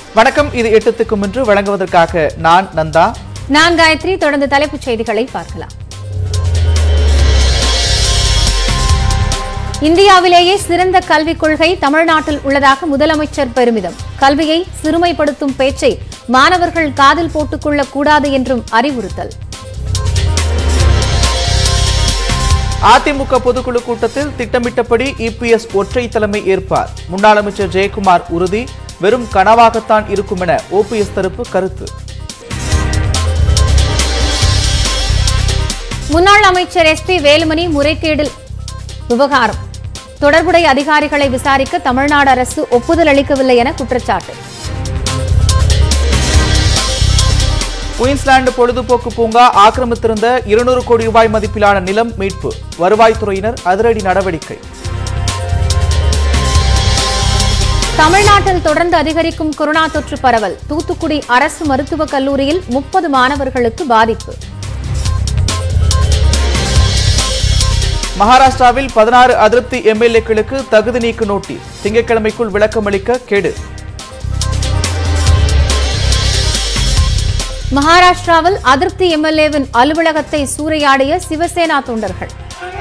வணக்கம் இது எட்டுத்துக்கு முன்று வழங்குவதற்காக நான் நந்தா நான் காயத்ரி தொடர்ந்து தலைப்புச் செய்திகளை பார்க்கலாம் இந்தியாவிலேயே சிறந்த கல்விக் கொள்கை தமிழ்நாட்டில் உள்ளதாக முதலமைச்சர் பெருமிதம் கல்வியை சிறுமைப்படுத்தும் பேச்சை மாணவர்கள் காதில் போட்டுக் கொள்ளக் கூடாது என்றும் அறிவுறுத்தல் அதிமுக பொதுக்குழு கூட்டத்தில் திட்டமிட்டபடி இபிஎஸ் ஒற்றை தலைமை ஏற்பார் முன்னாள் அமைச்சர் ஜெயக்குமார் உறுதி வெறும் கனவாகத்தான் இருக்கும் என ஓபிஎஸ் தரப்பு கருத்து முன்னாள் அமைச்சர் எஸ் பி வேலுமணி முறைகேடில் விவகாரம் தொடர்புடைய அதிகாரிகளை விசாரிக்க தமிழ்நாடு அரசு ஒப்புதல் அளிக்கவில்லை என குற்றச்சாட்டு குயின்ஸ்லாந்து பொழுதுபோக்கு பூங்கா ஆக்கிரமித்திருந்த இருநூறு கோடி ரூபாய் மதிப்பிலான நிலம் மீட்பு வருவாய்த்துறையினர் அதிரடி நடவடிக்கை தமிழ்நாட்டில் தொடர்ந்து அதிகரிக்கும் கொரோனா தொற்று பரவல் தூத்துக்குடி அரசு மருத்துவக் கல்லூரியில் முப்பது மாணவர்களுக்கு பாதிப்பு மகாராஷ்டிராவில் பதினாறு அதிருப்தி எம்எல்ஏக்களுக்கு தகுதி நீக்கு நோட்டீஸ் திங்கட்கிழமைக்குள் விளக்கமளிக்க கெடு மகாராஷ்டிராவில் அதிருப்தி எம்எல்ஏவின் அலுவலகத்தை சூறையாடிய சிவசேனா தொண்டர்கள்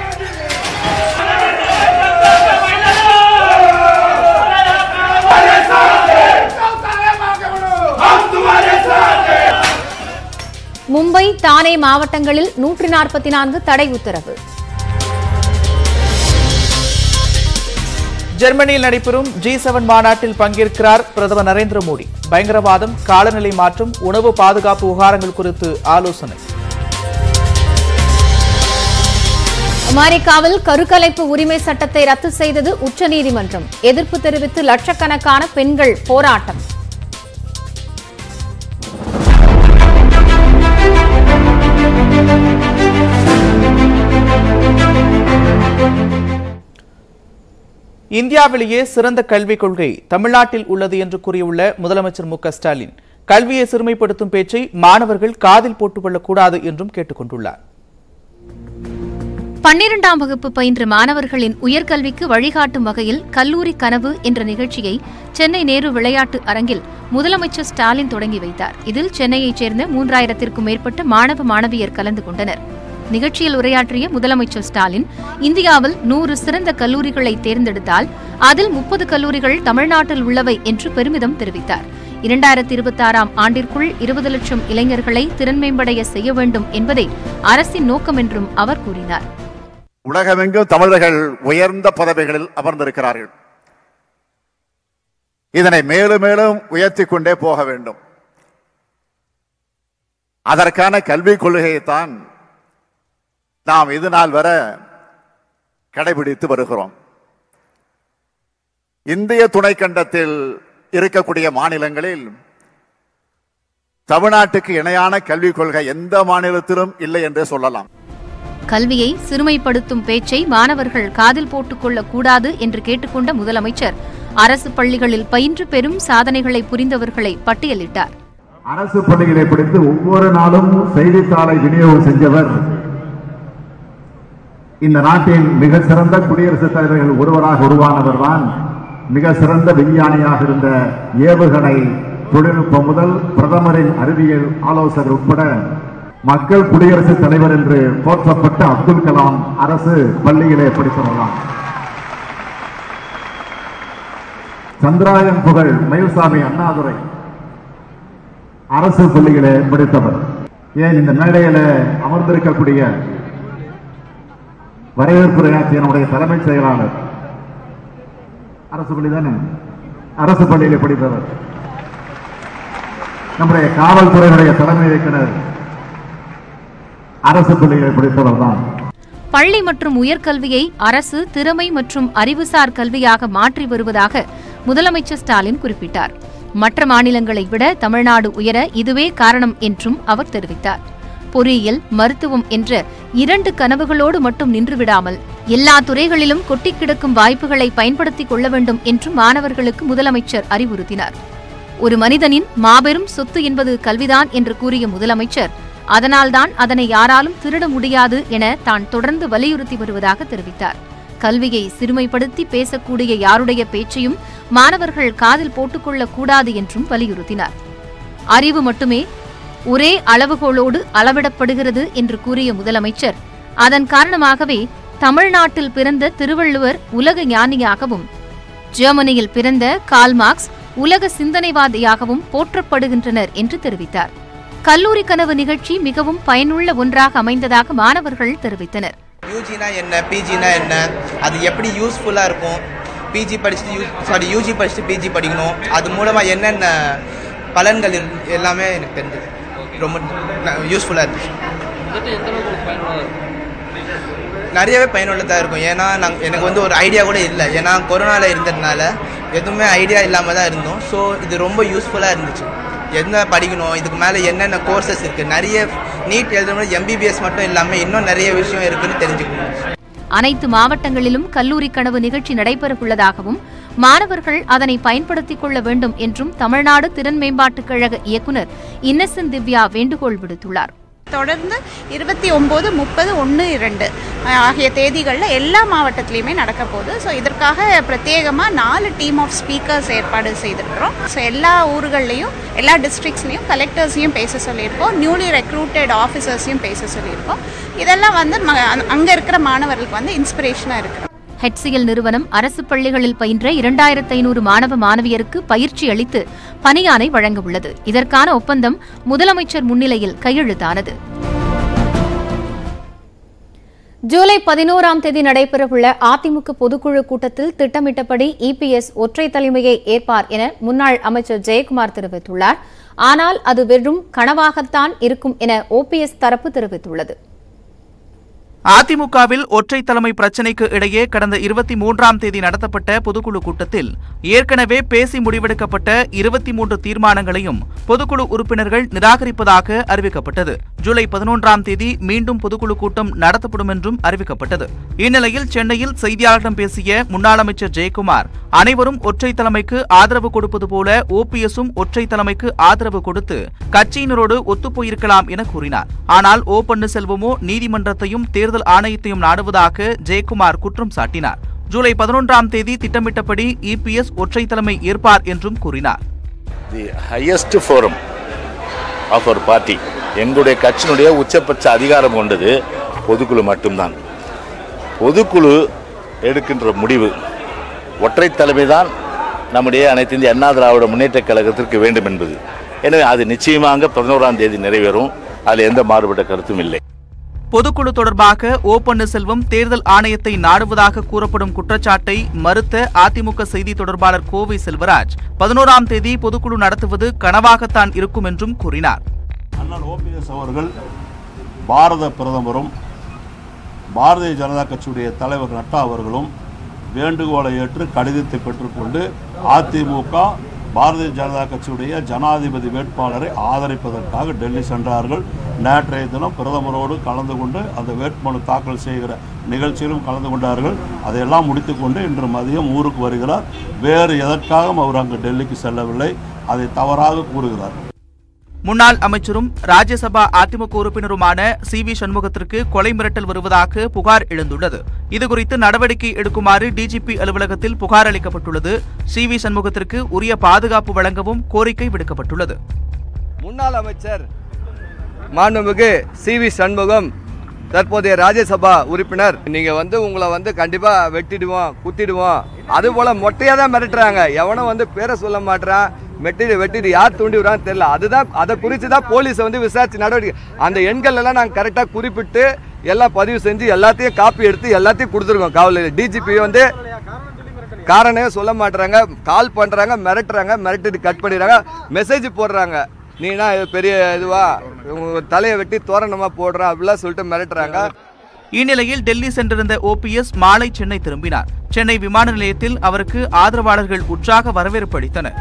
மும்பை தானே மாவட்டங்களில் நூற்றி நாற்பத்தி நான்கு தடை உத்தரவு ஜெர்மனியில் நடைபெறும் ஜி செவன் மாநாட்டில் பங்கேற்கிறார் பிரதமர் நரேந்திர மோடி பயங்கரவாதம் காலநிலை மாற்றம் உணவு பாதுகாப்பு விவகாரங்கள் குறித்து ஆலோசனை அமெரிக்காவில் கருக்கலைப்பு உரிமை சட்டத்தை ரத்து செய்தது உச்சநீதிமன்றம் எதிர்ப்பு தெரிவித்து லட்சக்கணக்கான பெண்கள் போராட்டம் இந்தியாவிலேயே சிறந்த கல்விக் கொள்கை தமிழ்நாட்டில் உள்ளது என்று கூறியுள்ள முதலமைச்சர் மு க ஸ்டாலின் கல்வியை சிறுமைப்படுத்தும் பேச்சை மாணவர்கள் காதில் போட்டுக் கூடாது என்றும் கேட்டுக் கொண்டுள்ளார் பன்னிரண்டாம் வகுப்பு பயின்ற மாணவர்களின் உயர்கல்விக்கு வழிகாட்டும் வகையில் கல்லூரி கனவு என்ற நிகழ்ச்சியை சென்னை நேரு விளையாட்டு அரங்கில் முதலமைச்சர் ஸ்டாலின் தொடங்கி வைத்தார் இதில் சென்னையைச் சேர்ந்த மூன்றாயிரத்திற்கும் மேற்பட்ட மாணவ மாணவியர் கலந்து கொண்டனர் நிகழ்ச்சியில் உரையாற்றிய முதலமைச்சர் ஸ்டாலின் இந்தியாவில் நூறு சிறந்த கல்லூரிகளை தேர்ந்தெடுத்தால் அதில் முப்பது கல்லூரிகள் தமிழ்நாட்டில் உள்ளவை என்று பெருமிதம் தெரிவித்தார் இரண்டாயிரத்தி இருபத்தி ஆறாம் ஆண்டிற்குள் இருபது லட்சம் இளைஞர்களை திறன்மேம்படைய செய்ய வேண்டும் என்பதே அரசின் நோக்கம் என்றும் அவர் கூறினார் உலகமெங்கும் தமிழர்கள் உயர்ந்த பதவிகளில் அமர்ந்திருக்கிறார்கள் இதனை மேலும் மேலும் உயர்த்தி கொண்டே போக வேண்டும் அதற்கான கல்விக் கொள்கையைத்தான் நாம் இது நாள் வரை கடைபிடித்து வருகிறோம் இந்திய துணைக்கண்டத்தில் இருக்கக்கூடிய மாநிலங்களில் தமிழ்நாட்டுக்கு இணையான கல்விக் கொள்கை எந்த மாநிலத்திலும் இல்லை என்றே சொல்லலாம் கல்வியை சிறுமைப்படுத்தும் பேச்சை மாணவர்கள் காதில் போட்டுக் கொள்ளக் கூடாது என்று கேட்டுக்கொண்ட முதலமைச்சர் அரசு பள்ளிகளில் பயின்று பெரும் சாதனைகளை புரிந்தவர்களை பட்டியலிட்டார் அரசு பள்ளிகளை படித்து ஒவ்வொரு நாளும் செய்தித்தாளை விநியோகம் செஞ்சவர் இந்த நாட்டின் மிக சிறந்த குடியரசுத் தலைவர்கள் ஒருவராக உருவானவர் தான் மிக சிறந்த விஞ்ஞானியாக இருந்த ஏவுகணை தொழில்நுட்பம் முதல் பிரதமரின் அறிவியல் ஆலோசகர் உட்பட மக்கள் குடியரசுத் தலைவர் என்று போற்றப்பட்ட அப்துல் கலாம் அரசு பள்ளியிலே படித்தவர் தான் சந்திராயன் புகழ் மயில்சாமி அண்ணாதுரை அரசு பள்ளியிலே படித்தவர் ஏன் இந்த மேடையில அமர்ந்திருக்கக்கூடிய வரவேற்புரையாற்றிய நம்முடைய தலைமைச் செயலாளர் அரசு பள்ளி தானே அரசு பள்ளியிலே படித்தவர் நம்முடைய காவல்துறையினுடைய தலைமை இயக்குனர் அரசு பள்ளியிலே படித்தவர் தான் பள்ளி மற்றும் உயர்கல்வியை அரசு திறமை மற்றும் அறிவுசார் கல்வியாக மாற்றி வருவதாக முதலமைச்சர் ஸ்டாலின் குறிப்பிட்டார் மற்ற மாநிலங்களை விட தமிழ்நாடு உயர இதுவே காரணம் என்றும் அவர் தெரிவித்தார் பொறியியல் மருத்துவம் என்ற இரண்டு கனவுகளோடு மட்டும் நின்றுவிடாமல் எல்லா துறைகளிலும் கொட்டிக் கிடக்கும் வாய்ப்புகளை பயன்படுத்திக் கொள்ள வேண்டும் என்றும் மாணவர்களுக்கு முதலமைச்சர் அறிவுறுத்தினார் ஒரு மனிதனின் மாபெரும் சொத்து என்பது கல்விதான் என்று கூறிய முதலமைச்சர் அதனால்தான் அதனை யாராலும் திருட முடியாது என தான் தொடர்ந்து வலியுறுத்தி வருவதாக தெரிவித்தார் கல்வியை சிறுமைப்படுத்தி பேசக்கூடிய யாருடைய பேச்சையும் மாணவர்கள் காதில் போட்டுக்கொள்ளக் கூடாது என்றும் வலியுறுத்தினார் அறிவு மட்டுமே ஒரே அளவுகோலோடு அளவிடப்படுகிறது என்று கூறிய முதலமைச்சர் அதன் காரணமாகவே தமிழ்நாட்டில் பிறந்த திருவள்ளுவர் உலக ஞானியாகவும் ஜெர்மனியில் பிறந்த கால்மார்க்ஸ் உலக சிந்தனைவாதியாகவும் போற்றப்படுகின்றனர் என்று தெரிவித்தார் கல்லூரி கனவு நிகழ்ச்சி மிகவும் பயனுள்ள ஒன்றாக அமைந்ததாக மாணவர்கள் தெரிவித்தனர் யூஜினா என்ன பிஜினா என்ன அது எப்படி யூஸ்ஃபுல்லாக இருக்கும் பிஜி படிச்சுட்டு யூ சாரி யூஜி படிச்சுட்டு பிஜி படிக்கணும் அது மூலமாக என்னென்ன பலன்கள் இரு- எல்லாமே எனக்கு தெரிஞ்சது ரொம்ப யூஸ்ஃபுல்லாக இருந்துச்சு நிறையவே பயனுள்ளதாக இருக்கும் ஏன்னா நாங்கள் எனக்கு வந்து ஒரு ஐடியா கூட இல்லை ஏன்னா கொரோனாவில் இருந்ததுனால எதுவுமே ஐடியா இல்லாமல் தான் இருந்தோம் ஸோ இது ரொம்ப யூஸ்ஃபுல்லாக இருந்துச்சு என்ன படிக்கணும் இதுக்கு மேலே என்னென்ன கோர்சஸ் இருக்குது நிறைய நீட் எழுதும்போது எம்பிபிஎஸ் மட்டும் இல்லாமல் இன்னும் நிறைய விஷயம் இருக்குன்னு தெரிஞ்சுக்கணும் அனைத்து மாவட்டங்களிலும் கல்லூரி கனவு நிகழ்ச்சி நடைபெறவுள்ளதாகவும் மாணவர்கள் அதனை பயன்படுத்திக் கொள்ள வேண்டும் என்றும் தமிழ்நாடு திறன் மேம்பாட்டுக் கழக இயக்குநர் இன்னசென்ட் திவ்யா வேண்டுகோள் விடுத்துள்ளார் தொடர்ந்து இருபத்தி ஒம்பது முப்பது ஒன்று இரண்டு ஆகிய தேதிகளில் எல்லா மாவட்டத்துலேயுமே நடக்க போகுது ஸோ இதற்காக பிரத்யேகமாக நாலு டீம் ஆஃப் ஸ்பீக்கர்ஸ் ஏற்பாடு செய்திருக்கிறோம் ஸோ எல்லா ஊர்கள்லையும் எல்லா டிஸ்ட்ரிக்ஸ்லையும் கலெக்டர்ஸையும் பேச சொல்லியிருக்கோம் நியூலி ரெக்ரூட்டட் ஆஃபீஸர்ஸையும் பேச சொல்லியிருக்கோம் இதெல்லாம் வந்து அங்கே இருக்கிற மாணவர்களுக்கு வந்து இன்ஸ்பிரேஷனாக இருக்குது ஹெச்சிஎல் நிறுவனம் அரசு பள்ளிகளில் பயின்ற இரண்டாயிரத்து ஐநூறு மாணவ மாணவியருக்கு பயிற்சி அளித்து பணியானை வழங்க உள்ளது இதற்கான ஒப்பந்தம் முதலமைச்சர் முன்னிலையில் கையெழுத்தானது ஜூலை பதினோராம் தேதி நடைபெறவுள்ள அதிமுக பொதுக்குழு கூட்டத்தில் திட்டமிட்டபடி இபிஎஸ் ஒற்றை தலைமையை ஏற்பார் என முன்னாள் அமைச்சர் ஜெயக்குமார் தெரிவித்துள்ளார் ஆனால் அது வெறும் கனவாகத்தான் இருக்கும் என ஓபிஎஸ் தரப்பு தெரிவித்துள்ளது அதிமுகவில் ஒற்றை தலைமை பிரச்சினைக்கு இடையே கடந்த இருபத்தி மூன்றாம் தேதி நடத்தப்பட்ட பொதுக்குழு கூட்டத்தில் ஏற்கனவே பேசி முடிவெடுக்கப்பட்ட இருபத்தி மூன்று தீர்மானங்களையும் பொதுக்குழு உறுப்பினர்கள் நிராகரிப்பதாக அறிவிக்கப்பட்டது ஜூலை பதினொன்றாம் தேதி மீண்டும் பொதுக்குழு கூட்டம் நடத்தப்படும் என்றும் அறிவிக்கப்பட்டது இந்நிலையில் சென்னையில் செய்தியாளர்களிடம் பேசிய முன்னாள் அமைச்சர் ஜெயக்குமார் அனைவரும் ஒற்றை தலைமைக்கு ஆதரவு கொடுப்பது போல ஓபிஎஸும் ஒற்றை தலைமைக்கு ஆதரவு கொடுத்து கட்சியினரோடு ஒத்துப்போயிருக்கலாம் என கூறினார் ஆனால் ஓ பன்னீர்செல்வமோ நீதிமன்றத்தையும் தேர்தல் ஆணையத்தையும் நாடுவதாக ஜெயக்குமார் குற்றம் சாட்டினார் ஜூலை பதினொன்றாம் தேதி திட்டமிட்டபடி இபிஎஸ் ஒற்றை தலைமை ஏற்பார் என்றும் கூறினார் the highest forum of our party எங்களுடைய கட்சியினுடைய உச்சபட்ச அதிகாரம் கொண்டது பொதுக்குழு மட்டும்தான் பொதுக்குழு எடுக்கின்ற முடிவு ஒற்றை தலைமைதான் நம்முடைய அனைத்து இந்திய அண்ணா திராவிட முன்னேற்றக் கழகத்திற்கு வேண்டும் என்பது எனவே அது நிச்சயமாக பதினோராம் தேதி நிறைவேறும் அதில் எந்த மாறுபட்ட கருத்தும் இல்லை பொதுக்குழு தொடர்பாக ஓ பன்னீர்செல்வம் தேர்தல் ஆணையத்தை நாடுவதாக கூறப்படும் குற்றச்சாட்டை மறுத்த அதிமுக செய்தி தொடர்பாளர் கோவை செல்வராஜ் பதினோராம் தேதி பொதுக்குழு நடத்துவது கனவாகத்தான் இருக்கும் என்றும் கூறினார் அண்ணன் ஓபிஎஸ் அவர்கள் பாரத பிரதமரும் பாரதிய ஜனதா கட்சியுடைய தலைவர் நட்டா அவர்களும் வேண்டுகோளை ஏற்று கடிதத்தை பெற்றுக்கொண்டு அதிமுக பாரதிய ஜனதா கட்சியுடைய ஜனாதிபதி வேட்பாளரை ஆதரிப்பதற்காக டெல்லி சென்றார்கள் நேற்றைய தினம் பிரதமரோடு கலந்து கொண்டு அந்த வேட்புமனு தாக்கல் செய்கிற நிகழ்ச்சியிலும் கலந்து கொண்டார்கள் அதையெல்லாம் முடித்துக்கொண்டு இன்று மதியம் ஊருக்கு வருகிறார் வேறு எதற்காகவும் அவர் அங்கு டெல்லிக்கு செல்லவில்லை அதை தவறாக கூறுகிறார் முன்னாள் அமைச்சரும் ராஜ்யசபா அதிமுக உறுப்பினருமான சி வி சண்முகத்திற்கு கொலை மிரட்டல் வருவதாக புகார் எழுந்துள்ளது இதுகுறித்து நடவடிக்கை எடுக்குமாறு டிஜிபி அலுவலகத்தில் புகார் அளிக்கப்பட்டுள்ளது சி வி சண்முகத்திற்கு உரிய பாதுகாப்பு வழங்கவும் கோரிக்கை விடுக்கப்பட்டுள்ளது முன்னாள் அமைச்சர் மாண்புமிகு சி வி சண்முகம் தற்போதைய ராஜ்யசபா உறுப்பினர் நீங்க வந்து உங்களை வந்து கண்டிப்பா வெட்டிடுவோம் குத்திடுவோம் அது போல மொட்டையா தான் மிரட்டுறாங்க எவனும் வந்து பேரை சொல்ல மாட்டான் வெட்டிடு வெட்டிடு யார் தூண்டி விடுறான்னு தெரியல அதுதான் அதை குறித்து தான் போலீஸ் வந்து விசாரிச்சு நடவடிக்கை அந்த எண்கள் எல்லாம் நாங்கள் கரெக்டாக குறிப்பிட்டு எல்லாம் பதிவு செஞ்சு எல்லாத்தையும் காப்பி எடுத்து எல்லாத்தையும் கொடுத்துருக்கோம் காவல் டிஜிபி வந்து காரணமே சொல்ல மாட்டுறாங்க கால் பண்ணுறாங்க மிரட்டுறாங்க மிரட்டிட்டு கட் பண்ணிடுறாங்க மெசேஜ் போடுறாங்க நீனா இது பெரிய இதுவா உங்க தலையை வெட்டி தோரணமாக போடுறேன் அப்படிலாம் சொல்லிட்டு மிரட்டுறாங்க இந்நிலையில் டெல்லி சென்றிருந்த ஓபிஎஸ் மாலை சென்னை திரும்பினார் சென்னை விமான நிலையத்தில் அவருக்கு ஆதரவாளர்கள் உற்சாக வரவேற்பு அளித்தனர்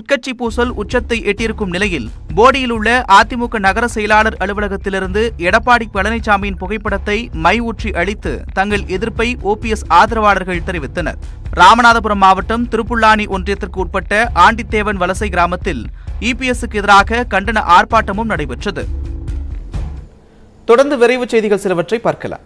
உட்கட்சி பூசல் உச்சத்தை எட்டியிருக்கும் நிலையில் போடியில் உள்ள அதிமுக நகர செயலாளர் அலுவலகத்திலிருந்து எடப்பாடி பழனிசாமியின் புகைப்படத்தை மை ஊற்றி அளித்து தங்கள் எதிர்ப்பை ஓபிஎஸ் ஆதரவாளர்கள் தெரிவித்தனர் ராமநாதபுரம் மாவட்டம் திருப்புல்லானி ஒன்றியத்திற்கு உட்பட்ட ஆண்டித்தேவன் வலசை கிராமத்தில் இபிஎஸ்க்கு எதிராக கண்டன ஆர்ப்பாட்டமும் நடைபெற்றது தொடர்ந்து விரைவு செய்திகள் சிலவற்றை பார்க்கலாம்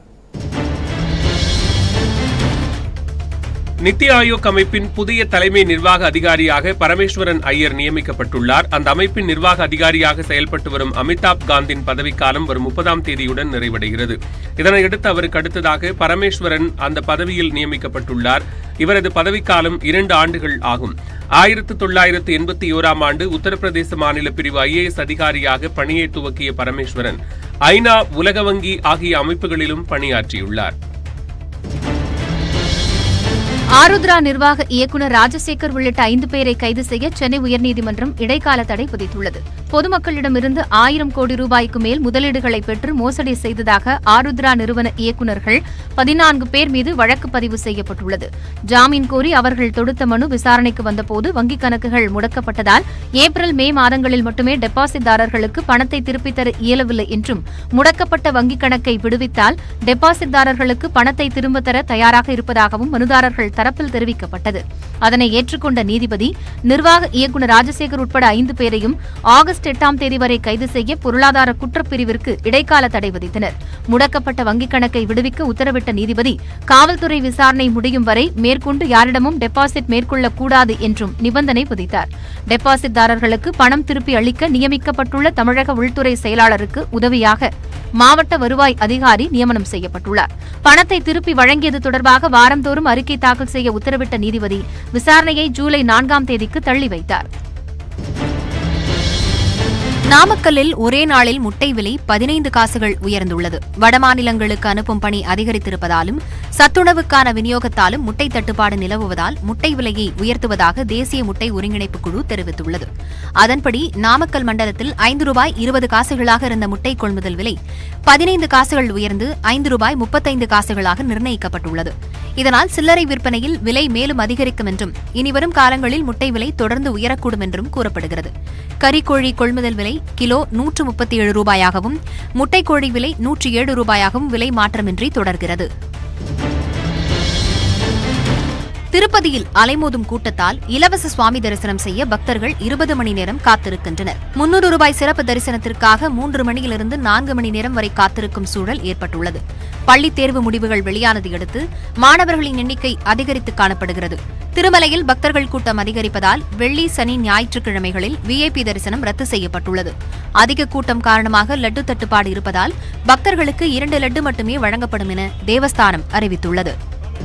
நித்தி ஆயோக் அமைப்பின் புதிய தலைமை நிர்வாக அதிகாரியாக பரமேஸ்வரன் ஐயர் நியமிக்கப்பட்டுள்ளார் அந்த அமைப்பின் நிர்வாக அதிகாரியாக செயல்பட்டு வரும் அமிதாப் காந்தின் பதவிக்காலம் வரும் முப்பதாம் தேதியுடன் நிறைவடைகிறது இதனையடுத்து அவருக்கு அடுத்ததாக பரமேஸ்வரன் அந்த பதவியில் நியமிக்கப்பட்டுள்ளார் இவரது பதவிக்காலம் இரண்டு ஆண்டுகள் ஆகும் ஆயிரத்து தொள்ளாயிரத்து எண்பத்தி ஓராம் ஆண்டு உத்தரப்பிரதேச மாநில பிரிவு ஐஏஎஸ் அதிகாரியாக பணியை துவக்கிய பரமேஸ்வரன் ஐநா உலக வங்கி ஆகிய அமைப்புகளிலும் பணியாற்றியுள்ளார் ஆருத்ரா நிர்வாக இயக்குநர் ராஜசேகர் உள்ளிட்ட ஐந்து பேரை கைது செய்ய சென்னை உயர்நீதிமன்றம் இடைக்கால தடை விதித்துள்ளது பொதுமக்களிடமிருந்து ஆயிரம் கோடி ரூபாய்க்கு மேல் முதலீடுகளை பெற்று மோசடி செய்ததாக ஆருத்ரா நிறுவன இயக்குநர்கள் பதினான்கு பேர் மீது வழக்கு பதிவு செய்யப்பட்டுள்ளது ஜாமீன் கோரி அவர்கள் தொடுத்த மனு விசாரணைக்கு வந்தபோது வங்கிக் கணக்குகள் முடக்கப்பட்டதால் ஏப்ரல் மே மாதங்களில் மட்டுமே டெபாசிட்தாரர்களுக்கு பணத்தை திருப்பித் தர இயலவில்லை என்றும் முடக்கப்பட்ட வங்கிக் கணக்கை விடுவித்தால் டெபாசிட்தாரர்களுக்கு பணத்தை திரும்பத் தர தயாராக இருப்பதாகவும் மனுதாரர்கள் தரப்பில் தெரிவிக்கப்பட்டது அதனை ஏற்றுக்கொண்ட நீதிபதி நிர்வாக இயக்குநர் ராஜசேகர் உட்பட ஐந்து பேரையும் ஆகஸ்ட் எட்டாம் தேதி வரை கைது செய்ய பொருளாதார குற்றப்பிரிவிற்கு இடைக்கால தடை விதித்தனர் முடக்கப்பட்ட வங்கிக் கணக்கை விடுவிக்க உத்தரவிட்ட நீதிபதி காவல்துறை விசாரணை முடியும் வரை மேற்கொண்டு யாரிடமும் டெபாசிட் மேற்கொள்ளக்கூடாது என்றும் நிபந்தனை விதித்தார் டெபாசிட்தாரர்களுக்கு பணம் திருப்பி அளிக்க நியமிக்கப்பட்டுள்ள தமிழக உள்துறை செயலாளருக்கு உதவியாக மாவட்ட வருவாய் அதிகாரி நியமனம் செய்யப்பட்டுள்ளார் பணத்தை திருப்பி வழங்கியது தொடர்பாக வாரந்தோறும் அறிக்கை தாக்கல் செய்ய உத்தரவிட்ட நீதிபதி விசாரணையை ஜூலை நான்காம் தேதிக்கு தள்ளி வைத்தார் நாமக்கல்லில் ஒரே நாளில் முட்டை விலை பதினைந்து காசுகள் உயர்ந்துள்ளது வடமாநிலங்களுக்கு அனுப்பும் பணி அதிகரித்திருப்பதாலும் சத்துணவுக்கான விநியோகத்தாலும் முட்டை தட்டுப்பாடு நிலவுவதால் முட்டை விலையை உயர்த்துவதாக தேசிய முட்டை ஒருங்கிணைப்பு குழு தெரிவித்துள்ளது அதன்படி நாமக்கல் மண்டலத்தில் ஐந்து ரூபாய் இருபது காசுகளாக இருந்த முட்டை கொள்முதல் விலை பதினைந்து காசுகள் உயர்ந்து ஐந்து ரூபாய் முப்பத்தைந்து காசுகளாக நிர்ணயிக்கப்பட்டுள்ளது இதனால் சில்லறை விற்பனையில் விலை மேலும் அதிகரிக்கும் என்றும் இனிவரும் காலங்களில் முட்டை விலை தொடர்ந்து உயரக்கூடும் என்றும் கூறப்படுகிறது கறிக்கோழி கொள்முதல் விலை கிலோ நூற்று முப்பத்தி ஏழு ரூபாயாகவும் முட்டைக்கோழி விலை நூற்றி ஏழு ரூபாயாகவும் விலை மாற்றமின்றி தொடர்கிறது திருப்பதியில் அலைமோதும் கூட்டத்தால் இலவச சுவாமி தரிசனம் செய்ய பக்தர்கள் இருபது மணி நேரம் காத்திருக்கின்றனர் முன்னூறு ரூபாய் சிறப்பு தரிசனத்திற்காக மூன்று மணியிலிருந்து நான்கு மணி நேரம் வரை காத்திருக்கும் சூழல் ஏற்பட்டுள்ளது பள்ளித் தேர்வு முடிவுகள் வெளியானதை அடுத்து மாணவர்களின் எண்ணிக்கை அதிகரித்து காணப்படுகிறது திருமலையில் பக்தர்கள் கூட்டம் அதிகரிப்பதால் வெள்ளி சனி ஞாயிற்றுக்கிழமைகளில் விஐபி தரிசனம் ரத்து செய்யப்பட்டுள்ளது அதிக கூட்டம் காரணமாக லட்டு தட்டுப்பாடு இருப்பதால் பக்தர்களுக்கு இரண்டு லட்டு மட்டுமே வழங்கப்படும் என தேவஸ்தானம் அறிவித்துள்ளது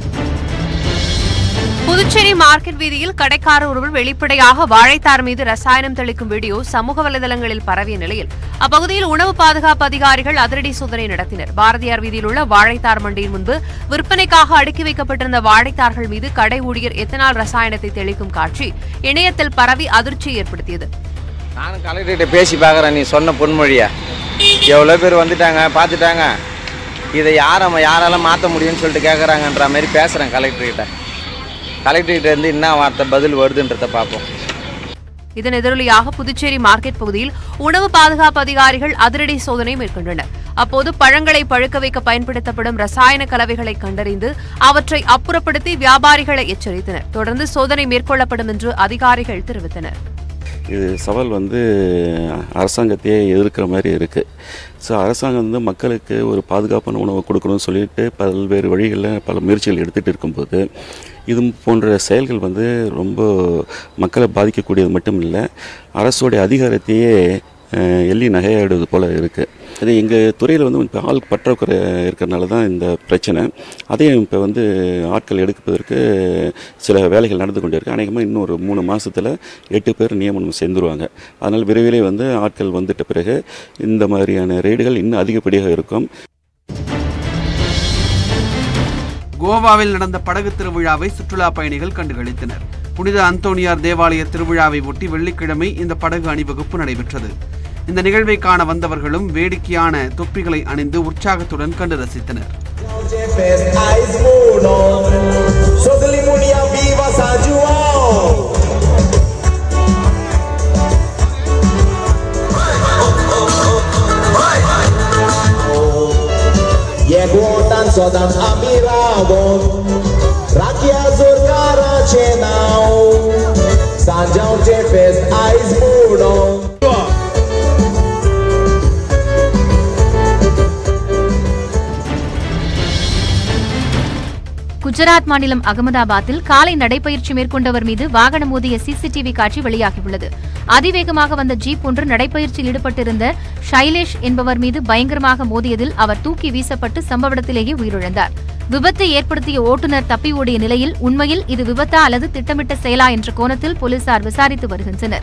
புதுச்சேரி மார்க்கெட் வீதியில் கடைக்காரர் ஒருவர் வெளிப்படையாக வாழைத்தார் மீது ரசாயனம் தெளிக்கும் வீடியோ சமூக வலைதளங்களில் பரவிய நிலையில் அப்பகுதியில் உணவு பாதுகாப்பு அதிகாரிகள் அதிரடி சோதனை நடத்தினர் பாரதியார் வீதியில் உள்ள வாழைத்தார் மண்டியின் முன்பு விற்பனைக்காக அடுக்கி வைக்கப்பட்டிருந்த வாழைத்தார்கள் மீது கடை ஊழியர் எத்தனால் ரசாயனத்தை தெளிக்கும் காட்சி இணையத்தில் பரவி அதிர்ச்சியை ஏற்படுத்தியது நானும் கலெக்டர்கிட்ட பேசி பார்க்குறேன் நீ சொன்ன பொன்மொழியை எவ்வளோ பேர் வந்துட்டாங்க பார்த்துட்டாங்க இதை யாரை யாரால மாற்ற முடியும்னு சொல்லிட்டு கேட்குறாங்கன்ற மாதிரி பேசுகிறேன் கலெக்டர்கிட்ட கலெக்டர்கிட்ட இருந்து என்ன வார்த்தை பதில் வருதுன்றதை பார்ப்போம் இதன் எதிரொலியாக புதுச்சேரி மார்க்கெட் பகுதியில் உணவு பாதுகாப்பு அதிகாரிகள் அதிரடி சோதனை மேற்கொண்டனர் அப்போது பழங்களை பழுக்க வைக்க பயன்படுத்தப்படும் ரசாயன கலவைகளை கண்டறிந்து அவற்றை அப்புறப்படுத்தி வியாபாரிகளை எச்சரித்தனர் தொடர்ந்து சோதனை மேற்கொள்ளப்படும் என்று அதிகாரிகள் தெரிவித்தனர் இது சவால் வந்து அரசாங்கத்தையே எதிர்க்கிற மாதிரி இருக்குது ஸோ அரசாங்கம் வந்து மக்களுக்கு ஒரு பாதுகாப்பான உணவை கொடுக்கணும்னு சொல்லிட்டு பல்வேறு வழிகளில் பல முயற்சிகள் எடுத்துகிட்டு இருக்கும்போது இது போன்ற செயல்கள் வந்து ரொம்ப மக்களை பாதிக்கக்கூடியது மட்டும் இல்லை அரசோடைய அதிகாரத்தையே அஹ், எள்ளி நகையாடுவது போல் இருக்குது அது எங்கள் துறையில் வந்து இப்போ ஆள் பற்றாக்குறை இருக்கிறனால தான் இந்த பிரச்சனை அதையும் இப்போ வந்து ஆட்கள் எடுப்பதற்கு சில வேலைகள் நடந்து கொண்டே இருக்கு அநேகமாக இன்னும் ஒரு மூணு மாதத்தில் எட்டு பேர் நியமனம் செஞ்சுருவாங்க அதனால் விரைவிலே வந்து ஆட்கள் வந்துட்ட பிறகு இந்த மாதிரியான ரெய்டுகள் இன்னும் அதிகப்படியாக இருக்கும் கோவாவில் நடந்த படகு திருவிழாவை சுற்றுலா பயணிகள் கண்டுகளித்தனர் புனித அந்தோனியார் தேவாலய திருவிழாவை ஒட்டி வெள்ளிக்கிழமை இந்த படகு அணிவகுப்பு நடைபெற்றது இந்த நிகழ்வை காண வந்தவர்களும் வேடிக்கையான தொப்பிகளை அணிந்து உற்சாகத்துடன் கண்டு ரசித்தனர் Nadam Amiradon Rakia Zurkaracie nau Sandział cię fest ice budą Gujarat மாநிலம் அகமதாபாத்தில் காலை நடைபயிற்சி மேற்கொண்டவர் மீது வாகனம் மோதிய சிசிடிவி காட்சி வெளியாகியுள்ளது அதிவேகமாக வந்த ஜீப் ஒன்று நடைபயிற்சியில் ஈடுபட்டிருந்த ஷைலேஷ் என்பவர் மீது பயங்கரமாக மோதியதில் அவர் தூக்கி வீசப்பட்டு சம்பவ இடத்திலேயே உயிரிழந்தார் விபத்தை ஏற்படுத்திய ஓட்டுநர் தப்பி ஓடிய நிலையில் உண்மையில் இது விபத்தா அல்லது திட்டமிட்ட செயலா என்ற கோணத்தில் போலீசார் விசாரித்து வருகின்றனர்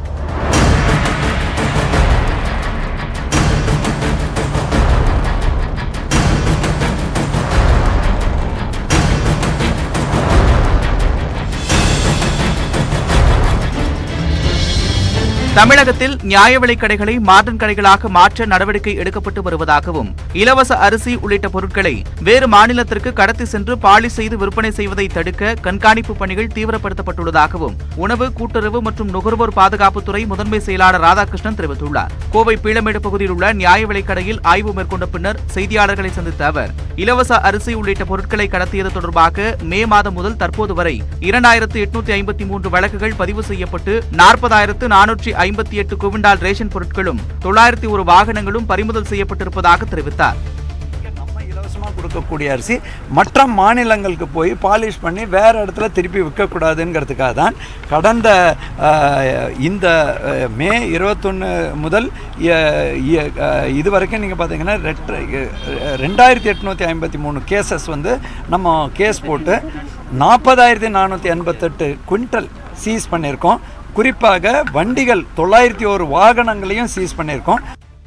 தமிழகத்தில் நியாய விலைக் கடைகளை மாடர்ன் கடைகளாக மாற்ற நடவடிக்கை எடுக்கப்பட்டு வருவதாகவும் இலவச அரிசி உள்ளிட்ட பொருட்களை வேறு மாநிலத்திற்கு கடத்தி சென்று பாலி செய்து விற்பனை செய்வதை தடுக்க கண்காணிப்பு பணிகள் தீவிரப்படுத்தப்பட்டுள்ளதாகவும் உணவு கூட்டுறவு மற்றும் நுகர்வோர் பாதுகாப்புத்துறை முதன்மை செயலாளர் ராதாகிருஷ்ணன் தெரிவித்துள்ளார் கோவை பீளமேடு பகுதியில் உள்ள நியாய விலைக் கடையில் ஆய்வு மேற்கொண்ட பின்னர் செய்தியாளர்களை சந்தித்த அவர் இலவச அரிசி உள்ளிட்ட பொருட்களை கடத்தியது தொடர்பாக மே மாதம் முதல் தற்போது வரை இரண்டாயிரத்து எட்நூத்தி ஐம்பத்தி மூன்று வழக்குகள் பதிவு செய்யப்பட்டு நாற்பதாயிரத்து நானூற்றி ஐம்பத்தி எட்டு குவிண்டால் ரேஷன் பொருட்களும் தொள்ளாயிரத்தி ஒரு வாகனங்களும் பறிமுதல் செய்யப்பட்டிருப்பதாக தெரிவித்தார் இலவசமாக கொடுக்கக்கூடிய அரிசி மற்ற மாநிலங்களுக்கு போய் பாலிஷ் பண்ணி வேறு இடத்துல திருப்பி விற்கக்கூடாதுங்கிறதுக்காக தான் கடந்த அஹ், இந்த அஹ், மே இருபத்தொன்று முதல் அஹ், இ- அஹ், இது வரைக்கும் நீங்கள் பார்த்தீங்கன்னா ரெட்- அஹ், ரெண்டாயிரத்தி எட்நூற்றி ஐம்பத்தி மூணு கேசஸ் வந்து நம்ம கேஸ் போட்டு நாற்பதாயிரத்தி நானூற்றி எண்பத்தெட்டு குவிண்டல் சீஸ் பண்ணியிருக்கோம் குறிப்பாக வண்டிகள் தொள்ளாயிரத்தி ஒரு வாகனங்களையும் சீஸ் பண்ணியிருக்கோம்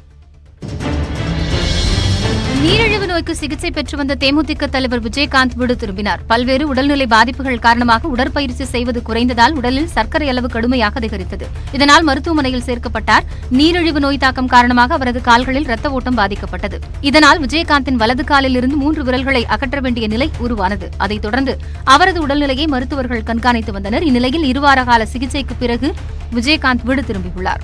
நீரிழிவு நோய்க்கு சிகிச்சை பெற்று வந்த தேமுதிக தலைவர் விஜயகாந்த் வீடு திரும்பினார் பல்வேறு உடல்நிலை பாதிப்புகள் காரணமாக உடற்பயிற்சி செய்வது குறைந்ததால் உடலில் சர்க்கரை அளவு கடுமையாக அதிகரித்தது இதனால் மருத்துவமனையில் சேர்க்கப்பட்டார் நீரிழிவு நோய் தாக்கம் காரணமாக அவரது கால்களில் ரத்த ஓட்டம் பாதிக்கப்பட்டது இதனால் விஜயகாந்தின் வலது காலில் இருந்து மூன்று விரல்களை அகற்ற வேண்டிய நிலை உருவானது அதைத் தொடர்ந்து அவரது உடல்நிலையை மருத்துவர்கள் கண்காணித்து வந்தனர் இந்நிலையில் இருவார கால சிகிச்சைக்கு பிறகு விஜயகாந்த் வீடு திரும்பியுள்ளார்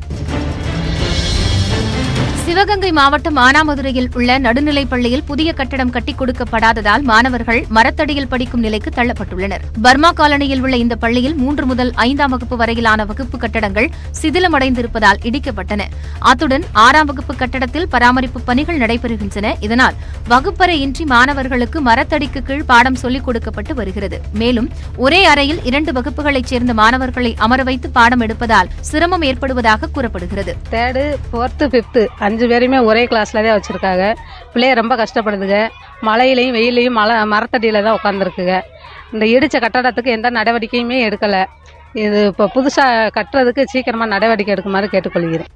சிவகங்கை மாவட்டம் மானாமதுரையில் உள்ள நடுநிலைப் பள்ளியில் புதிய கட்டடம் கட்டிக் கொடுக்கப்படாததால் மாணவர்கள் மரத்தடியில் படிக்கும் நிலைக்கு தள்ளப்பட்டுள்ளனர் பர்மா காலனியில் உள்ள இந்த பள்ளியில் மூன்று முதல் ஐந்தாம் வகுப்பு வரையிலான வகுப்பு கட்டடங்கள் சிதிலமடைந்திருப்பதால் இடிக்கப்பட்டன அத்துடன் ஆறாம் வகுப்பு கட்டடத்தில் பராமரிப்பு பணிகள் நடைபெறுகின்றன இதனால் வகுப்பறையின்றி மாணவர்களுக்கு மரத்தடிக்கு கீழ் பாடம் சொல்லிக் கொடுக்கப்பட்டு வருகிறது மேலும் ஒரே அறையில் இரண்டு வகுப்புகளைச் சேர்ந்த மாணவர்களை அமர வைத்து பாடம் எடுப்பதால் சிரமம் ஏற்படுவதாக கூறப்படுகிறது தேர்டு ஃபோர்த்து ஃபிஃப்த்து அஞ்சு பேரையுமே ஒரே கிளாஸில் தான் வச்சுருக்காங்க பிள்ளைய ரொம்ப கஷ்டப்படுதுங்க மழையிலையும் வெயிலையும் மழை மரத்தடியில் தான் உட்காந்துருக்குங்க இந்த இடித்த கட்டடத்துக்கு எந்த நடவடிக்கையுமே எடுக்கலை இது இப்போ புதுசாக கட்டுறதுக்கு சீக்கிரமாக நடவடிக்கை எடுக்குமாறு கேட்டுக்கொள்கிறேன்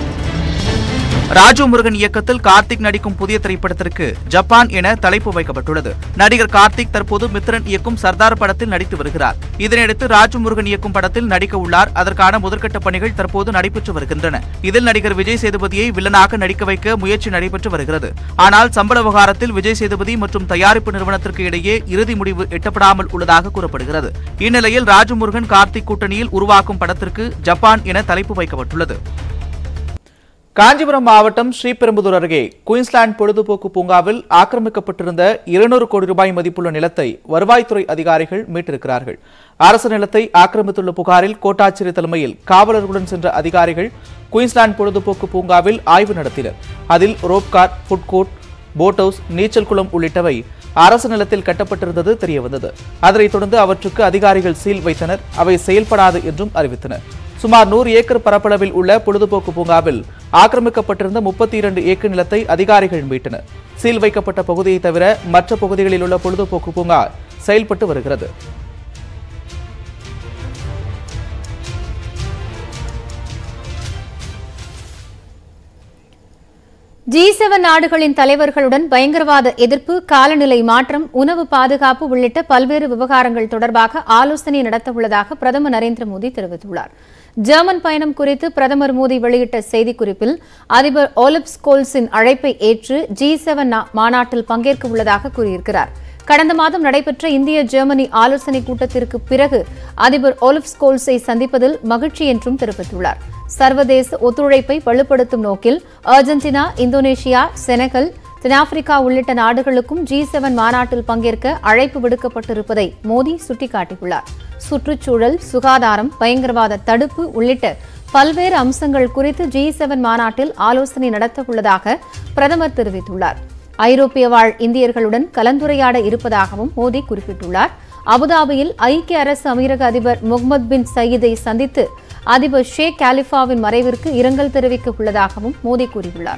ராஜு முருகன் இயக்கத்தில் கார்த்திக் நடிக்கும் புதிய திரைப்படத்திற்கு ஜப்பான் என தலைப்பு வைக்கப்பட்டுள்ளது நடிகர் கார்த்திக் தற்போது மித்ரன் இயக்கும் சர்தார் படத்தில் நடித்து வருகிறார் இதனையடுத்து ராஜு முருகன் இயக்கும் படத்தில் நடிக்க உள்ளார் அதற்கான முதற்கட்ட பணிகள் தற்போது நடைபெற்று வருகின்றன இதில் நடிகர் விஜய் சேதுபதியை வில்லனாக நடிக்க வைக்க முயற்சி நடைபெற்று வருகிறது ஆனால் சம்பள விவகாரத்தில் விஜய் சேதுபதி மற்றும் தயாரிப்பு நிறுவனத்திற்கு இடையே இறுதி முடிவு எட்டப்படாமல் உள்ளதாக கூறப்படுகிறது இந்நிலையில் ராஜு முருகன் கார்த்திக் கூட்டணியில் உருவாக்கும் படத்திற்கு ஜப்பான் என தலைப்பு வைக்கப்பட்டுள்ளது காஞ்சிபுரம் மாவட்டம் ஸ்ரீபெரும்புதூர் அருகே குயின்ஸ்லாந்து பொழுதுபோக்கு பூங்காவில் ஆக்கிரமிக்கப்பட்டிருந்த இருநூறு கோடி ரூபாய் மதிப்புள்ள நிலத்தை வருவாய்த்துறை அதிகாரிகள் மீட்டிருக்கிறார்கள் அரசு நிலத்தை ஆக்கிரமித்துள்ள புகாரில் கோட்டாட்சியர் தலைமையில் காவலர்களுடன் சென்ற அதிகாரிகள் குயின்ஸ்லாந்து பொழுதுபோக்கு பூங்காவில் ஆய்வு நடத்தினர் அதில் rope car food court boat house நீச்சல் குளம் உள்ளிட்டவை அரசு நிலத்தில் கட்டப்பட்டிருந்தது தெரியவந்தது அதனைத் தொடர்ந்து அவற்றுக்கு அதிகாரிகள் சீல் வைத்தனர் அவை செயல்படாது என்றும் அறிவித்தனர் சுமார் நூறு ஏக்கர் பரப்பளவில் உள்ள பொழுதுபோக்கு பூங்காவில் ஆக்கிரமிக்கப்பட்டிருந்த முப்பத்தி இரண்டு ஏக்கர் நிலத்தை அதிகாரிகள் மீட்டனர் சீல் வைக்கப்பட்ட பகுதியை தவிர மற்ற பகுதிகளில் உள்ள பொழுதுபோக்கு பூங்கா செயல்பட்டு வருகிறது ஜி செவன் நாடுகளின் தலைவர்களுடன் பயங்கரவாத எதிர்ப்பு காலநிலை மாற்றம் உணவு பாதுகாப்பு உள்ளிட்ட பல்வேறு விவகாரங்கள் தொடர்பாக ஆலோசனை நடத்தவுள்ளதாக பிரதமர் நரேந்திர மோடி தெரிவித்துள்ளார் ஜெர்மன் பயணம் குறித்து பிரதமர் மோடி வெளியிட்ட செய்திக்குறிப்பில் அதிபர் ஓலிப் ஸ்கோல்ஸின் அழைப்பை ஏற்று ஜி செவன் மாநாட்டில் பங்கேற்க உள்ளதாக கூறியிருக்கிறார் கடந்த மாதம் நடைபெற்ற இந்திய ஜெர்மனி ஆலோசனை கூட்டத்திற்கு பிறகு அதிபர் ஓலிப் ஸ்கோல்ஸை சந்திப்பதில் மகிழ்ச்சி என்றும் தெரிவித்துள்ளார் சர்வதேச ஒத்துழைப்பை வலுப்படுத்தும் நோக்கில் அர்ஜென்டினா இந்தோனேஷியா செனகல் தென்னாப்பிரிக்கா உள்ளிட்ட நாடுகளுக்கும் ஜி செவன் மாநாட்டில் பங்கேற்க அழைப்பு விடுக்கப்பட்டிருப்பதை மோடி சுட்டிக்காட்டியுள்ளார் சுற்றுச்சூழல் சுகாதாரம் பயங்கரவாத தடுப்பு உள்ளிட்ட பல்வேறு அம்சங்கள் குறித்து ஜி செவன் மாநாட்டில் ஆலோசனை நடத்த உள்ளதாக பிரதமர் தெரிவித்துள்ளார் ஐரோப்பிய வாழ் இந்தியர்களுடன் கலந்துரையாட இருப்பதாகவும் மோடி குறிப்பிட்டுள்ளார் அபுதாபியில் ஐக்கிய அரசு அமீரக அதிபர் முகமது பின் சயீதை சந்தித்து அதிபர் ஷேக் காலிஃபாவின் மறைவிற்கு இரங்கல் தெரிவிக்க உள்ளதாகவும் மோடி கூறியுள்ளார்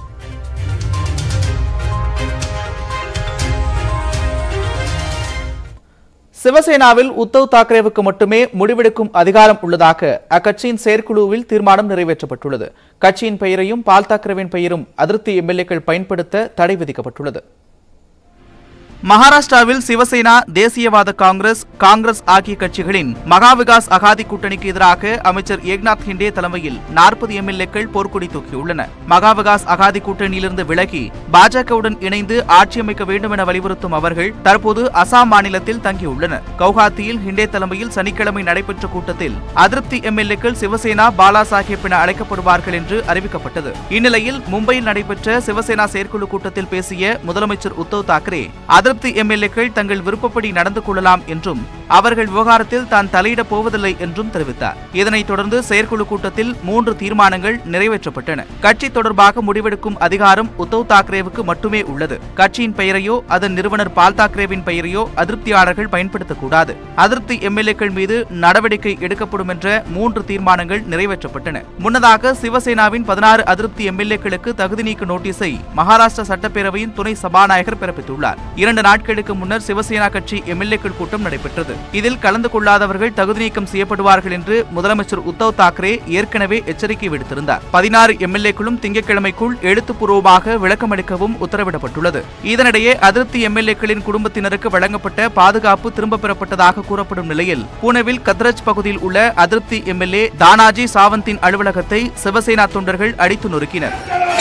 சிவசேனாவில் உத்தவ் தாக்கரேவுக்கு மட்டுமே முடிவெடுக்கும் அதிகாரம் உள்ளதாக அக்கட்சியின் செயற்குழுவில் தீர்மானம் நிறைவேற்றப்பட்டுள்ளது கட்சியின் பெயரையும் பால் தாக்கரேவின் பெயரும் அதிருப்தி எம்எல்ஏக்கள் பயன்படுத்த தடை விதிக்கப்பட்டுள்ளது மகாராஷ்டிராவில் சிவசேனா தேசியவாத காங்கிரஸ் காங்கிரஸ் ஆகிய கட்சிகளின் மகா விகாஸ் அகாதி கூட்டணிக்கு எதிராக அமைச்சர் ஏக்நாத் ஹிண்டே தலைமையில் நாற்பது எம்எல்ஏக்கள் போர்க்கொடி தூக்கியுள்ளனர் மகா விகாஸ் அகாதி கூட்டணியிலிருந்து விலகி பாஜகவுடன் இணைந்து ஆட்சி அமைக்க வேண்டும் என வலியுறுத்தும் அவர்கள் தற்போது அசாம் மாநிலத்தில் தங்கியுள்ளனர் கவுஹாத்தியில் ஹிண்டே தலைமையில் சனிக்கிழமை நடைபெற்ற கூட்டத்தில் அதிருப்தி எம்எல்ஏக்கள் சிவசேனா பாலா சாஹேப் என அழைக்கப்படுவார்கள் என்று அறிவிக்கப்பட்டது இந்நிலையில் மும்பையில் நடைபெற்ற சிவசேனா செயற்குழு கூட்டத்தில் பேசிய முதலமைச்சர் உத்தவ் தாக்கரே அதிருப்தி எம்எல்ஏக்கள் தங்கள் விருப்பப்படி நடந்து கொள்ளலாம் என்றும் அவர்கள் விவகாரத்தில் தான் தலையிடப் போவதில்லை என்றும் தெரிவித்தார் இதனைத் தொடர்ந்து செயற்குழு கூட்டத்தில் மூன்று தீர்மானங்கள் நிறைவேற்றப்பட்டன கட்சி தொடர்பாக முடிவெடுக்கும் அதிகாரம் உத்தவ் தாக்கரேவுக்கு மட்டுமே உள்ளது கட்சியின் பெயரையோ அதன் நிறுவனர் பால் தாக்கரேவின் பெயரையோ அதிருப்தியாளர்கள் பயன்படுத்தக்கூடாது அதிருப்தி எம்எல்ஏக்கள் மீது நடவடிக்கை எடுக்கப்படும் என்ற மூன்று தீர்மானங்கள் நிறைவேற்றப்பட்டன முன்னதாக சிவசேனாவின் பதினாறு அதிருப்தி எம்எல்ஏக்களுக்கு தகுதி நீக்க நோட்டீஸை மகாராஷ்டிரா சட்டப்பேரவையின் துணை சபாநாயகர் பிறப்பித்துள்ளார் இரண்டு நாட்களுக்கு முன்னர் சிவசேனா கட்சி எம்எல்ஏக்கள் கூட்டம் நடைபெற்றது இதில் கலந்து கொள்ளாதவர்கள் தகுதி நீக்கம் செய்யப்படுவார்கள் என்று முதலமைச்சர் உத்தவ் தாக்கரே ஏற்கனவே எச்சரிக்கை விடுத்திருந்தார் பதினாறு எம்எல்ஏக்களும் திங்கட்கிழமைக்குள் எழுத்துப்பூர்வமாக விளக்கமளிக்கவும் உத்தரவிடப்பட்டுள்ளது இதனிடையே அதிருப்தி எம்எல்ஏக்களின் குடும்பத்தினருக்கு வழங்கப்பட்ட பாதுகாப்பு திரும்பப் பெறப்பட்டதாக கூறப்படும் நிலையில் புனேவில் கத்ரஜ் பகுதியில் உள்ள அதிருப்தி எம்எல்ஏ தானாஜி சாவந்தின் அலுவலகத்தை சிவசேனா தொண்டர்கள் அடித்து நொறுக்கினர்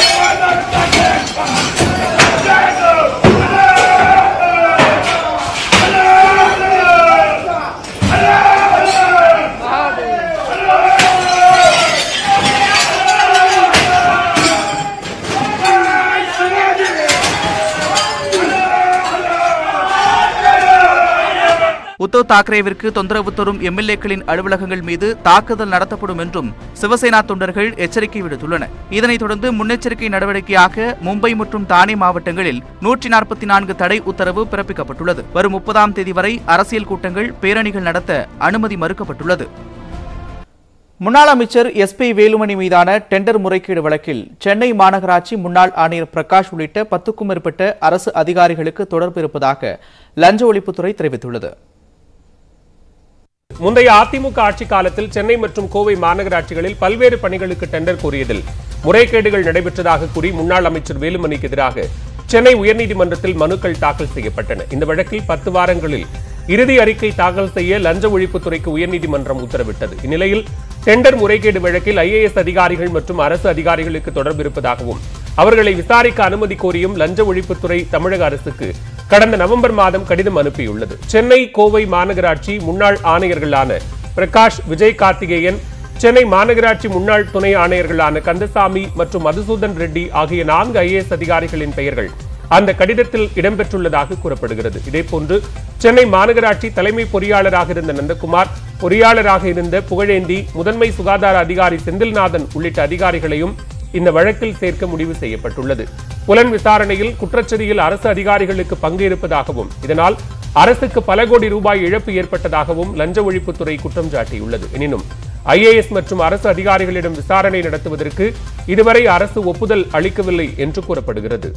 உத்தவ் தாக்கரேவிற்கு தொந்தரவு தரும் எம்எல்ஏக்களின் அலுவலகங்கள் மீது தாக்குதல் நடத்தப்படும் என்றும் சிவசேனா தொண்டர்கள் எச்சரிக்கை விடுத்துள்ளனர் இதனைத் தொடர்ந்து முன்னெச்சரிக்கை நடவடிக்கையாக மும்பை மற்றும் தானே மாவட்டங்களில் நூற்றி நாற்பத்தி நான்கு தடை உத்தரவு பிறப்பிக்கப்பட்டுள்ளது வரும் முப்பதாம் தேதி வரை அரசியல் கூட்டங்கள் பேரணிகள் நடத்த அனுமதி மறுக்கப்பட்டுள்ளது முன்னாள் அமைச்சர் எஸ் பி வேலுமணி மீதான டெண்டர் முறைகேடு வழக்கில் சென்னை மாநகராட்சி முன்னாள் ஆணையர் பிரகாஷ் உள்ளிட்ட பத்துக்கும் மேற்பட்ட அரசு அதிகாரிகளுக்கு தொடர்பு இருப்பதாக லஞ்ச ஒழிப்புத்துறை தெரிவித்துள்ளது முந்தைய அதிமுக ஆட்சி காலத்தில் சென்னை மற்றும் கோவை மாநகராட்சிகளில் பல்வேறு பணிகளுக்கு டெண்டர் கோரியதில் முறைகேடுகள் நடைபெற்றதாக கூறி முன்னாள் அமைச்சர் வேலுமணிக்கு எதிராக சென்னை உயர்நீதிமன்றத்தில் மனுக்கள் தாக்கல் செய்யப்பட்டன இந்த வழக்கில் பத்து வாரங்களில் இறுதி அறிக்கை தாக்கல் செய்ய லஞ்ச ஒழிப்புத்துறைக்கு உயர்நீதிமன்றம் உத்தரவிட்டது இந்நிலையில் டெண்டர் முறைகேடு வழக்கில் ஐஏஎஸ் அதிகாரிகள் மற்றும் அரசு அதிகாரிகளுக்கு தொடர்பு இருப்பதாகவும் அவர்களை விசாரிக்க அனுமதி கோரியும் லஞ்ச ஒழிப்புத்துறை தமிழக அரசுக்கு கடந்த நவம்பர் மாதம் கடிதம் அனுப்பியுள்ளது சென்னை கோவை மாநகராட்சி முன்னாள் ஆணையர்களான பிரகாஷ் விஜய் கார்த்திகேயன் சென்னை மாநகராட்சி முன்னாள் துணை ஆணையர்களான கந்தசாமி மற்றும் மதுசூதன் ரெட்டி ஆகிய நான்கு ஐஏஎஸ் அதிகாரிகளின் பெயர்கள் அந்த கடிதத்தில் இடம்பெற்றுள்ளதாக கூறப்படுகிறது இதேபோன்று சென்னை மாநகராட்சி தலைமை பொறியாளராக இருந்த நந்தகுமார் பொறியாளராக இருந்த புகழேந்தி முதன்மை சுகாதார அதிகாரி செந்தில்நாதன் உள்ளிட்ட அதிகாரிகளையும் இந்த வழக்கில் சேர்க்க முடிவு செய்யப்பட்டுள்ளது புலன் விசாரணையில் குற்றச்செறியில் அரசு அதிகாரிகளுக்கு பங்கு இருப்பதாகவும் இதனால் அரசுக்கு பல கோடி ரூபாய் இழப்பு ஏற்பட்டதாகவும் லஞ்ச ஒழிப்புத்துறை குற்றம் சாட்டியுள்ளது எனினும் ஐஏஎஸ் மற்றும் அரசு அதிகாரிகளிடம் விசாரணை நடத்துவதற்கு இதுவரை அரசு ஒப்புதல் அளிக்கவில்லை என்று கூறப்படுகிறது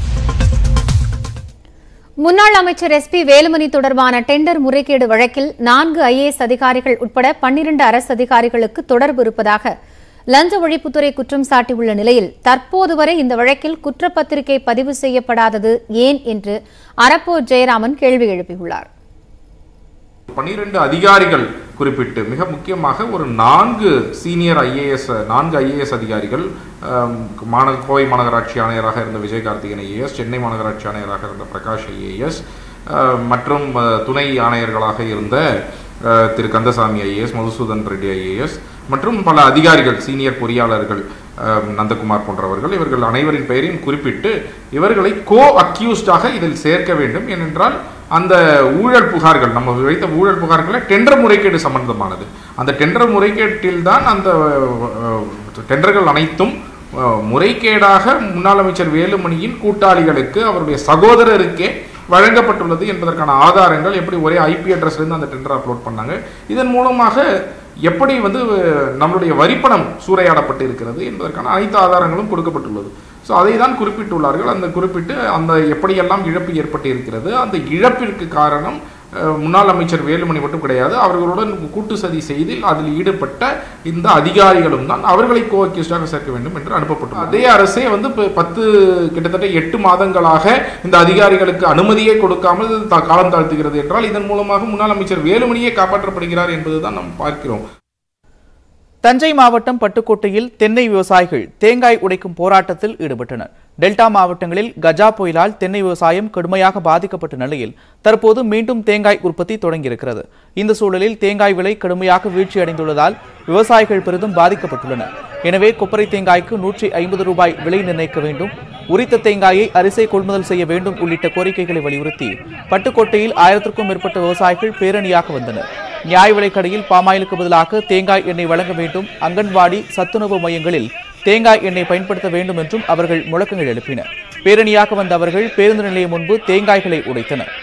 முன்னாள் அமைச்சர் எஸ் பி வேலுமணி தொடர்பான டெண்டர் முறைகேடு வழக்கில் நான்கு ஐஏஎஸ் அதிகாரிகள் உட்பட பன்னிரண்டு அரசு அதிகாரிகளுக்கு தொடர்பு இருப்பதாக லஞ்ச ஒழிப்புத்துறை குற்றம் சாட்டியுள்ள நிலையில் தற்போது வரை இந்த வழக்கில் குற்றப்பத்திரிகை பதிவு செய்யப்படாதது ஏன் என்று அரப்போ ஜெயராமன் கேள்வி எழுப்பியுள்ளார் பனிரெண்டு அதிகாரிகள் குறிப்பிட்டு மிக முக்கியமாக ஒரு நான்கு சீனியர் ஐஏஎஸ் நான்கு ஐஏஎஸ் அதிகாரிகள் ஆம், மாநக கோவை மாநகராட்சி ஆணையராக இருந்த விஜய் கார்த்திகேயன் ஐஏஎஸ் சென்னை மாநகராட்சி ஆணையராக இருந்த பிரகாஷ் ஐஏஎஸ் மற்றும் அ, துணை ஆணையர்களாக இருந்த அ, திரு கந்தசாமி ஐஏஎஸ் மதுசூதன் ரெட்டி ஐஏஎஸ் மற்றும் பல அதிகாரிகள் சீனியர் பொறியாளர்கள் அஹ், நந்தகுமார் போன்றவர்கள் இவர்கள் அனைவரின் பெயரையும் குறிப்பிட்டு இவர்களை கோ அக்யூஸ்டாக இதில் சேர்க்க வேண்டும் ஏனென்றால் அந்த ஊழல் புகார்கள் நம்ம வைத்த ஊழல் புகார்களை டெண்டர் முறைகேடு சம்பந்தமானது அந்த டெண்டர் முறைகேட்டில் தான் அந்த அஹ், டெண்டர்கள் அனைத்தும் அஹ், முறைகேடாக முன்னாள் அமைச்சர் வேலுமணியின் கூட்டாளிகளுக்கு அவருடைய சகோதரருக்கே வழங்கப்பட்டுள்ளது என்பதற்கான ஆதாரங்கள் எப்படி ஒரே ஐபி அட்ரஸ்லேருந்து அந்த டெண்டர் அப்லோட் பண்ணாங்க இதன் மூலமாக எப்படி வந்து நம்மளுடைய வரிப்பணம் சூறையாடப்பட்டு இருக்கிறது என்பதற்கான அனைத்து ஆதாரங்களும் கொடுக்கப்பட்டுள்ளது ஸோ அதை தான் குறிப்பிட்டுள்ளார்கள் அந்த குறிப்பிட்டு அந்த எப்படியெல்லாம் இழப்பு ஏற்பட்டு இருக்கிறது அந்த இழப்பிற்கு காரணம் அஹ், முன்னாள் அமைச்சர் வேலுமணி மட்டும் கிடையாது அவர்களுடன் கூட்டு சதி செய்தில் அதில் ஈடுபட்ட இந்த அதிகாரிகளும் தான் அவர்களை கோவக்கியஸ்டாக சேர்க்க வேண்டும் என்று அனுப்பப்பட்டுள்ளது அதே அரசே வந்து இப்ப பத்து கிட்டத்தட்ட எட்டு மாதங்களாக இந்த அதிகாரிகளுக்கு அனுமதியே கொடுக்காமல் தா- காலம் தாழ்த்துகிறது என்றால் இதன் மூலமாக முன்னாள் அமைச்சர் வேலுமணியே காப்பாற்றப்படுகிறார் என்பதுதான் நாம் பார்க்கிறோம் தஞ்சை மாவட்டம் பட்டுக்கோட்டையில் தென்னை விவசாயிகள் தேங்காய் உடைக்கும் போராட்டத்தில் ஈடுபட்டனர் டெல்டா மாவட்டங்களில் கஜா புயலால் தென்னை விவசாயம் கடுமையாக பாதிக்கப்பட்ட நிலையில் தற்போது மீண்டும் தேங்காய் உற்பத்தி தொடங்கியிருக்கிறது இந்த சூழலில் தேங்காய் விலை கடுமையாக வீழ்ச்சியடைந்துள்ளதால் விவசாயிகள் பெரிதும் பாதிக்கப்பட்டுள்ளனர் எனவே கொப்பரை தேங்காய்க்கு நூற்றி ஐம்பது ரூபாய் விலை நிர்ணயிக்க வேண்டும் உரித்த தேங்காயை அரிசை கொள்முதல் செய்ய வேண்டும் உள்ளிட்ட கோரிக்கைகளை வலியுறுத்தி பட்டுக்கோட்டையில் ஆயிரத்திற்கும் மேற்பட்ட விவசாயிகள் பேரணியாக வந்தனர் நியாய விலைக்கடையில் பாமாயிலுக்கு பதிலாக தேங்காய் எண்ணெய் வழங்க வேண்டும் அங்கன்வாடி சத்துணவு மையங்களில் தேங்காய் எண்ணெய் பயன்படுத்த வேண்டும் என்றும் அவர்கள் முழக்கங்கள் எழுப்பினர் பேரணியாக வந்த அவர்கள் பேருந்து நிலையம் முன்பு தேங்காய்களை உடைத்தனர்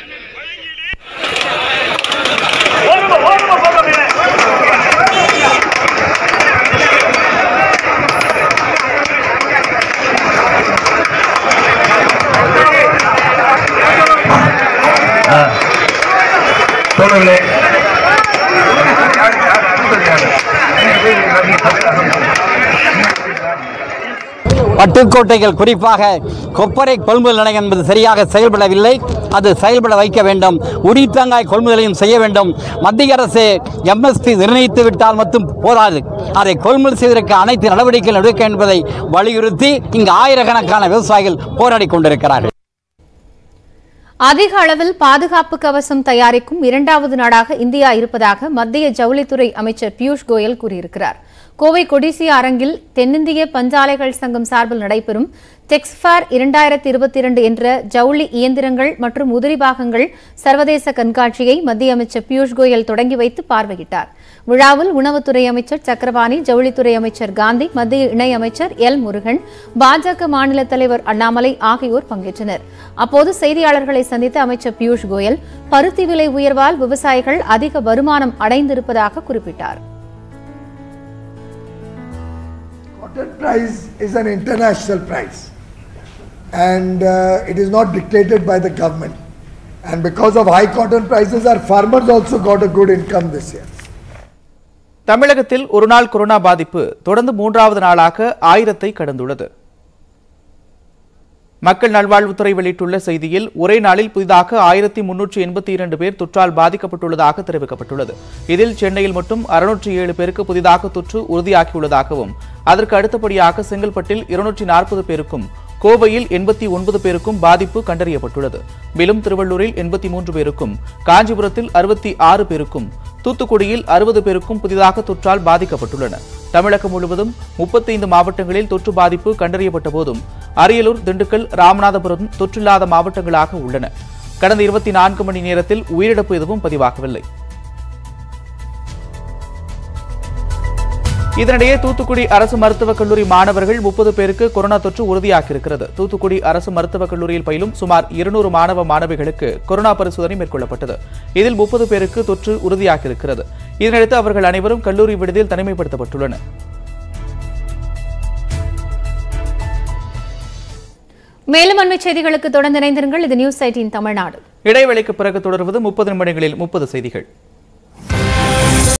பட்டுக்கோட்டைகள் குறிப்பாக கொப்பரை கொள்முதல் நிலையம் என்பது சரியாக செயல்படவில்லை அது செயல்பட வைக்க வேண்டும் உரித்தங்காய் கொள்முதலையும் செய்ய வேண்டும் மத்திய அரசு எம்எஸ்பி நிர்ணயித்து விட்டால் மட்டும் போதாது அதை கொள்முதல் செய்வதற்கு அனைத்து நடவடிக்கைகள் எடுக்க என்பதை வலியுறுத்தி இங்கு ஆயிரக்கணக்கான விவசாயிகள் போராடி கொண்டிருக்கிறார்கள் அதிக அளவில் பாதுகாப்பு கவசம் தயாரிக்கும் இரண்டாவது நாடாக இந்தியா இருப்பதாக மத்திய ஜவுளித்துறை அமைச்சர் பியூஷ் கோயல் கூறியிருக்கிறார் கோவை கொடிசியா அரங்கில் தென்னிந்திய பஞ்சாலைகள் சங்கம் சார்பில் நடைபெறும் டெக்ஸ்ஃபேர் இரண்டாயிரத்தி இருபத்தி இரண்டு என்ற ஜவுளி இயந்திரங்கள் மற்றும் உதிரி பாகங்கள் சர்வதேச கண்காட்சியை மத்திய அமைச்சர் பியூஷ் கோயல் தொடங்கி வைத்து பார்வையிட்டார் விழாவில் உணவுத்துறை அமைச்சர் சக்கரபாணி ஜவுளித்துறை அமைச்சர் காந்தி மத்திய இணையமைச்சர் எல் முருகன் பாஜக மாநில தலைவர் அண்ணாமலை ஆகியோர் பங்கேற்றனர் அப்போது செய்தியாளர்களை சந்தித்த அமைச்சர் பியூஷ் கோயல் பருத்தி விலை உயர்வால் விவசாயிகள் அதிக வருமானம் அடைந்திருப்பதாக குறிப்பிட்டார் Cotton price is an international price and uh, it is not dictated by the government. And because of high cotton prices, our farmers also got a good income this year. தமிழகத்தில் ஒருநாள் கொரோனா பாதிப்பு தொடர்ந்து மூன்றாவது நாளாக ஆயிரத்தை கடந்துள்ளது மக்கள் நல்வாழ்வுத்துறை வெளியிட்டுள்ள செய்தியில் ஒரே நாளில் புதிதாக ஆயிரத்தி முன்னூற்றி எண்பத்தி இரண்டு பேர் தொற்றால் பாதிக்கப்பட்டுள்ளதாக தெரிவிக்கப்பட்டுள்ளது இதில் சென்னையில் மட்டும் அறுநூற்றி ஏழு பேருக்கு புதிதாக தொற்று உறுதியாகியுள்ளதாகவும் அதற்கு அடுத்தபடியாக செங்கல்பட்டில் இருநூற்றி நாற்பது பேருக்கும் கோவையில் எண்பத்தி ஒன்பது பேருக்கும் பாதிப்பு கண்டறியப்பட்டுள்ளது மேலும் திருவள்ளூரில் எண்பத்தி மூன்று பேருக்கும் காஞ்சிபுரத்தில் அறுபத்தி ஆறு பேருக்கும் தூத்துக்குடியில் அறுபது பேருக்கும் புதிதாக தொற்றால் பாதிக்கப்பட்டுள்ளனர் தமிழகம் முழுவதும் முப்பத்தைந்து மாவட்டங்களில் தொற்று பாதிப்பு கண்டறியப்பட்ட போதும் அரியலூர் திண்டுக்கல் ராமநாதபுரம் தொற்றில்லாத மாவட்டங்களாக உள்ளன கடந்த இருபத்தி நான்கு மணி நேரத்தில் உயிரிழப்பு எதுவும் பதிவாகவில்லை இதனிடையே தூத்துக்குடி அரசு மருத்துவக் கல்லூரி மாணவர்கள் முப்பது பேருக்கு கொரோனா தொற்று உறுதியாகியிருக்கிறது தூத்துக்குடி அரசு மருத்துவக் கல்லூரியில் பயிலும் சுமார் இருநூறு மாணவ மாணவிகளுக்கு கொரோனா பரிசோதனை மேற்கொள்ளப்பட்டது இதில் முப்பது பேருக்கு தொற்று உறுதியாகியிருக்கிறது இதனையடுத்து அவர்கள் அனைவரும் கல்லூரி விடுதியில் தனிமைப்படுத்தப்பட்டுள்ளனர் மேலும் அண்மை செய்திகளுக்கு தொடர்ந்து இணைந்திருங்கள் இது நியூஸ் எயிட்டின் தமிழ்நாடு இடைவேளைக்கு பிறகு தொடர்வது முப்பது நிமிடங்களில் முப்பது செய்திகள்